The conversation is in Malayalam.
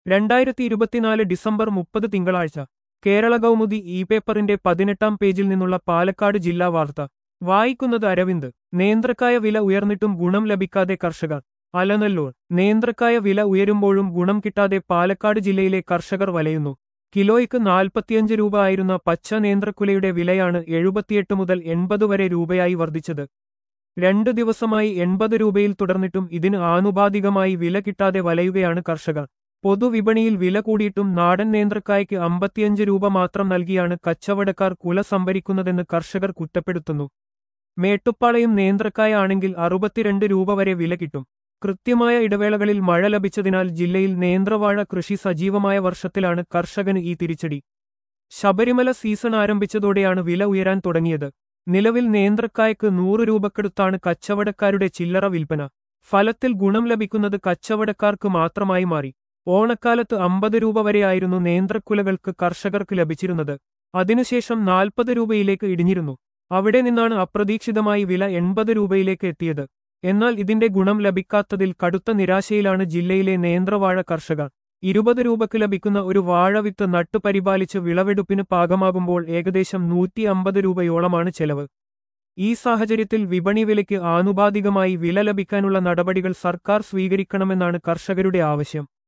രണ്ടായിരത്തി ഇരുപത്തിനാല് ഡിസംബർ മുപ്പത് തിങ്കളാഴ്ച കേരള കൗമുദി ഇ പേപ്പറിന്റെ പതിനെട്ടാം പേജിൽ നിന്നുള്ള പാലക്കാട് ജില്ലാ വാർത്ത വായിക്കുന്നത് അരവിന്ദ് നേന്ത്രക്കായ വില ഉയർന്നിട്ടും ഗുണം ലഭിക്കാതെ കർഷകർ അലനല്ലൂർ നേന്ത്രക്കായ വില ഉയരുമ്പോഴും ഗുണം കിട്ടാതെ പാലക്കാട് ജില്ലയിലെ കർഷകർ വലയുന്നു കിലോയ്ക്ക് നാൽപ്പത്തിയഞ്ച് രൂപ ആയിരുന്ന പച്ച നേന്ത്രക്കുലയുടെ വിലയാണ് എഴുപത്തിയെട്ട് മുതൽ എൺപത് വരെ രൂപയായി വർദ്ധിച്ചത് രണ്ടു ദിവസമായി എൺപത് രൂപയിൽ തുടർന്നിട്ടും ഇതിന് ആനുപാതികമായി വില കിട്ടാതെ വലയുകയാണ് കർഷകർ പൊതുവിപണിയിൽ വില കൂടിയിട്ടും നാടൻ നേന്ത്രക്കായ്ക്ക് അമ്പത്തിയഞ്ച് രൂപ മാത്രം നൽകിയാണ് കച്ചവടക്കാർ കുല സംഭരിക്കുന്നതെന്ന് കർഷകർ കുറ്റപ്പെടുത്തുന്നു മേട്ടുപ്പാളയും നേന്ത്രക്കായ ആണെങ്കിൽ അറുപത്തിരണ്ട് രൂപ വരെ വില കിട്ടും കൃത്യമായ ഇടവേളകളിൽ മഴ ലഭിച്ചതിനാൽ ജില്ലയിൽ നേന്ത്രവാഴ കൃഷി സജീവമായ വർഷത്തിലാണ് കർഷകന് ഈ തിരിച്ചടി ശബരിമല സീസൺ ആരംഭിച്ചതോടെയാണ് വില ഉയരാൻ തുടങ്ങിയത് നിലവിൽ നേന്ത്രക്കായ്ക്ക് നൂറ് രൂപക്കെടുത്താണ് കച്ചവടക്കാരുടെ ചില്ലറ വിൽപ്പന ഫലത്തിൽ ഗുണം ലഭിക്കുന്നത് കച്ചവടക്കാർക്ക് മാത്രമായി മാറി ഓണക്കാലത്ത് അമ്പത് രൂപ വരെയായിരുന്നു നേന്ത്രക്കുലകൾക്ക് കർഷകർക്ക് ലഭിച്ചിരുന്നത് അതിനുശേഷം നാൽപ്പത് രൂപയിലേക്ക് ഇടിഞ്ഞിരുന്നു അവിടെ നിന്നാണ് അപ്രതീക്ഷിതമായി വില എൺപത് രൂപയിലേക്ക് എത്തിയത് എന്നാൽ ഇതിന്റെ ഗുണം ലഭിക്കാത്തതിൽ കടുത്ത നിരാശയിലാണ് ജില്ലയിലെ നേന്ത്രവാഴ കർഷകർ ഇരുപത് രൂപയ്ക്ക് ലഭിക്കുന്ന ഒരു വാഴവിത്ത് നട്ടുപരിപാലിച്ച് വിളവെടുപ്പിന് പാകമാകുമ്പോൾ ഏകദേശം നൂറ്റി അമ്പത് രൂപയോളമാണ് ചെലവ് ഈ സാഹചര്യത്തിൽ വിപണി വിലയ്ക്ക് ആനുപാതികമായി വില ലഭിക്കാനുള്ള നടപടികൾ സർക്കാർ സ്വീകരിക്കണമെന്നാണ് കർഷകരുടെ ആവശ്യം